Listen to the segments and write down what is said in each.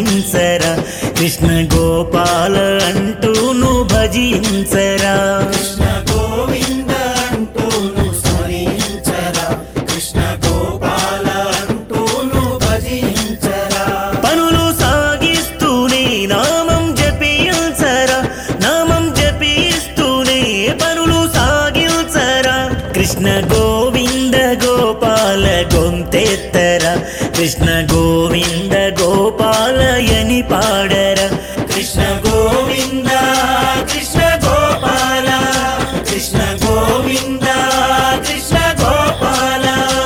స్తుతించరా కృష్ణ గోపాల అంటూను భజించరా కృష్ణ గోవింద అంటూను స్మరించరా కృష్ణ గోపాల అంటూను భజించరా పనులు సాగిస్తూనే నామం జపించరా నామం జపిస్తూనే పనులు సాగించరా కృష్ణ గోవింద గోపాల గొంతెత్తరా కృష్ణ గోవింద గోపాలయని పాడరా కృష్ణ గోవింద కృష్ణ గోపాల కృష్ణ గోవింద కృష్ణ గోపాల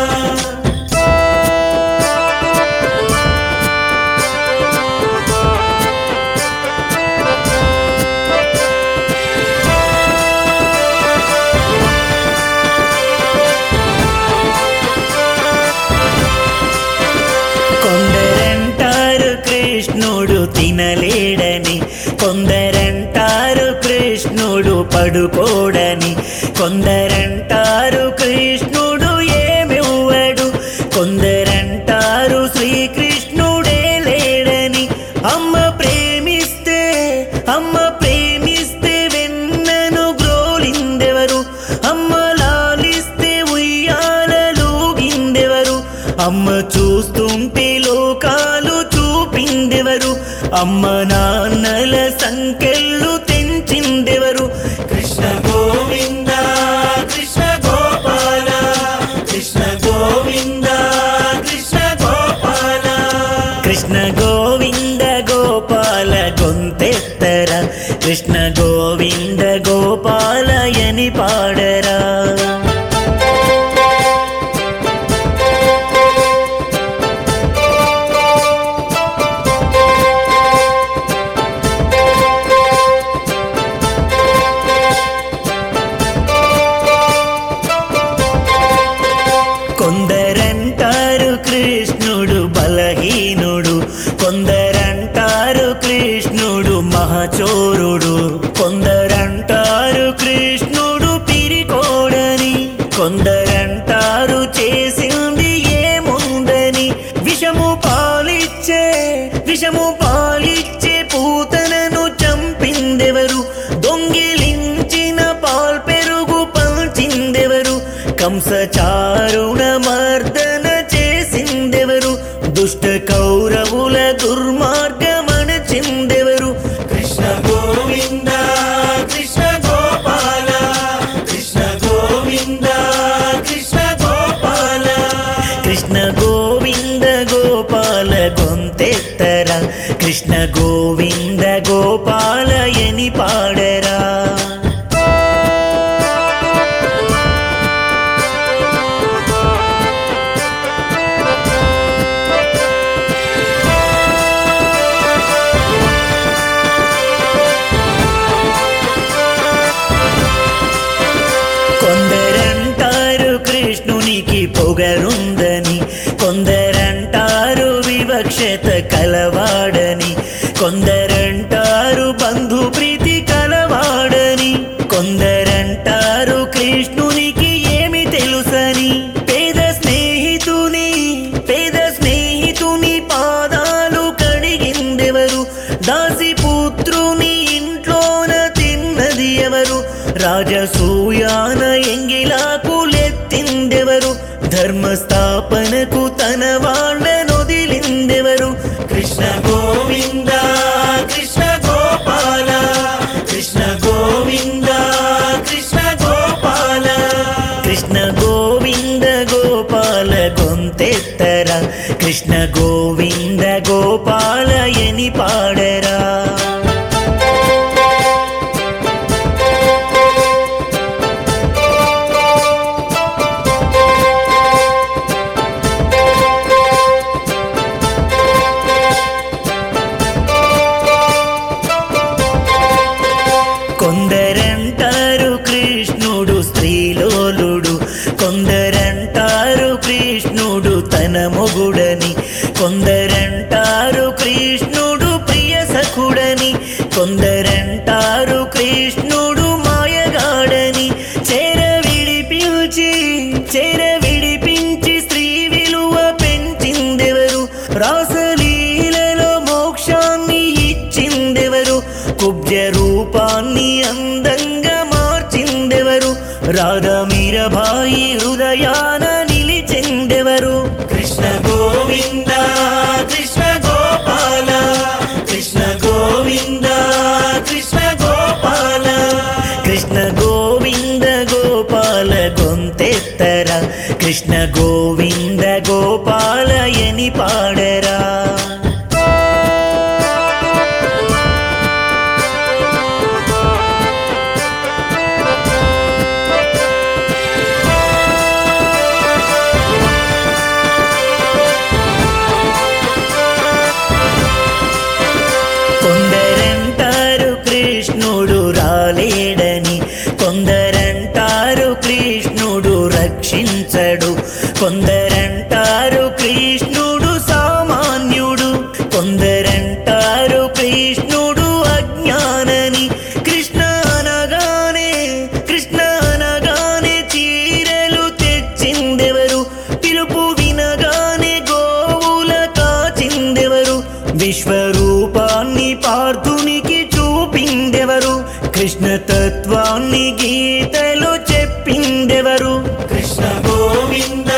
కొందరంటారు కృష్ణుడు తినలేడని కొందరంటారు కృష్ణుడు పడుకోడని కొందరంటారు కృష్ణుడు ఏమివ్వడు కొందరంటారు శ్రీకృష్ణుడే లేడని అమ్మ ప్రేమిస్తే అమ్మ ప్రేమిస్తే వెన్నను గ్రోలిందెవరు అమ్మ లాలిస్తే ఉయ్యాలలుగిందెవరు అమ్మ చూస్తుంటే లోకాలు చూపిందెవరు అమ్మ నాన్నల సంకెళ్ళు తెంచిందెవరు కృష్ణ గోవింద కృష్ణ గోపాల కృష్ణ గోవింద కృష్ణ గోపాల కృష్ణ గోవింద గోపాల గొంతెత్తర కృష్ణ గోవింద గోపాలయని పాడరా కొందరంటారు కృష్ణుడు బలహీనుడు కొందరంటారు కృష్ణుడు మహచోరుడు కొందరంటారు కృష్ణుడు పిరికోడని కొందరంటారు చేసింది ఏముందని విషము పాలిచ్చే విషము పాలిచ్చే పూతనను చంపిందెవరు దొంగిలించిన పాల్ పెరుగు పంచిందెవరు కంసచారుణ మర్దన చేసిందెవరు దుష్ట కౌరవుల దుర్మార్గమణచిందెవరు కృష్ణ గోవింద కృష్ణ గోపాల కృష్ణ గోవింద కృష్ణ గోపాల కృష్ణ గోవింద గోపాల గొంతెత్తర కృష్ణ గోవింద గోపాలయని పాడరా కొందరంటారు కృష్ణునికి పొగరుందని కొందరంటారు వివక్షత కలవాడని కొందరంటారు బంధు ప్రీతి కలవాడని కొందరంటారు కృష్ణునికి ఏమి తెలుసని పేద స్నేహితుని పేద స్నేహితుని పాదాలు కడిగిందెవరు దాసి పుత్రుని ఇంట్లోన తిన్నది ఎవరు రాజసూయాన ఎంగిలాకు లెత్తిందెవరు ధర్మస్థాపనకు తన వాళ్ళనొదిలిందెవరు కృష్ణ గోవింద కృష్ణ గోపాల కృష్ణ గోవింద కృష్ణ గోపాల కృష్ణ గోవింద గోపాల గొంతెత్తర కృష్ణ గోవింద గోపాలయని పాడరా కొందరంటారు కృష్ణుడు స్త్రీలోలుడు కొందరంటారు కృష్ణుడు తన మొగుడని కొందరంటారు కృష్ణుడు ప్రియ సఖుడని కొందరంటారు కృష్ణుడు మాయగాడని చేర విడిపించి చేర విడిపించి స్త్రీ విలువ పెంచిందెవరు రాసలీలలో మోక్ష రాధమీరభాయి హృదయాన నిలిచెందెవరు కృష్ణ గోవింద కృష్ణ గోపాల కృష్ణ గోవింద కృష్ణ గోపాల కృష్ణ గోవింద గోపాల గొంతెత్తర కృష్ణ గోవింద గోపాల ఎని పాడరా కొందరంటారు కృష్ణుడు రాలేడని కొందరంటారు కృష్ణుడు రక్షించడు కొందరంటారు కృష్ణుడు సామాన్యుడు కొందరంటారు కృష్ణుడు అజ్ఞానని కృష్ణ అనగానే కృష్ణ అనగానే చీరలు తెచ్చిందెవరు పిలుపు వినగానే గోవుల కాచిందెవరు విశ్వరూపాన్ని పార్థునికి చూపిందెవరు కృష్ణ తత్వాన్ని గీతలో చెప్పిందెవరు కృష్ణ గోవింద